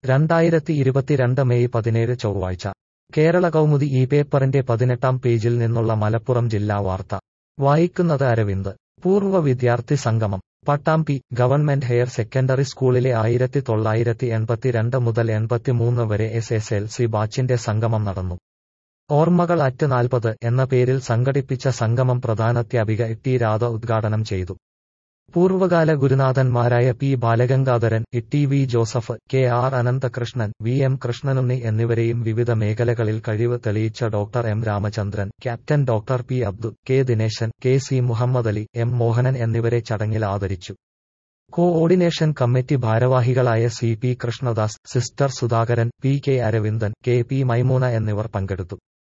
രണ്ടായിരത്തി ഇരുപത്തിരണ്ട് മെയ് പതിനേഴ് ചൊവ്വാഴ്ച കേരള കൗമുദി ഈ പേപ്പറിന്റെ പതിനെട്ടാം പേജിൽ നിന്നുള്ള മലപ്പുറം ജില്ലാ വാർത്ത വായിക്കുന്നത് അരവിന്ദ് പൂർവ്വ വിദ്യാർത്ഥി സംഗമം പട്ടാമ്പി ഗവൺമെന്റ് ഹയർ സെക്കൻഡറി സ്കൂളിലെ ആയിരത്തി തൊള്ളായിരത്തി എൺപത്തിരണ്ട് മുതൽ എൺപത്തിമൂന്ന് വരെ എസ് എസ് എൽ സി ബാച്ചിന്റെ സംഗമം നടന്നു ഓർമ്മകൾ അറ്റ് നാൽപ്പത് എന്ന പേരിൽ സംഘടിപ്പിച്ച സംഗമം പ്രധാനാധ്യാപിക ടി രാധ ഉദ്ഘാടനം ചെയ്തു പൂർവ്വകാല ഗുരുനാഥന്മാരായ P Balagangadharan T V Joseph K R Ananthakrishnan V M Krishnanunni എന്നിവരെയും വിവിധ മേഖലകളിൽ കഴിവ് തെളിയിച്ച doctor M Ramachandran captain doctor P Abdu K Dineshan K C Muhammad Ali M Mohanan എന്നിവരെ ചടങ്ങിൽ ആദരിച്ചു കോഓർഡിനേഷൻ കമ്മിറ്റി ഭാരവാഹികളായ C P Krishnadas sister Sudhakaran P K Aravindan K P Maimoona എന്നിവർ പങ്കെടുത്തു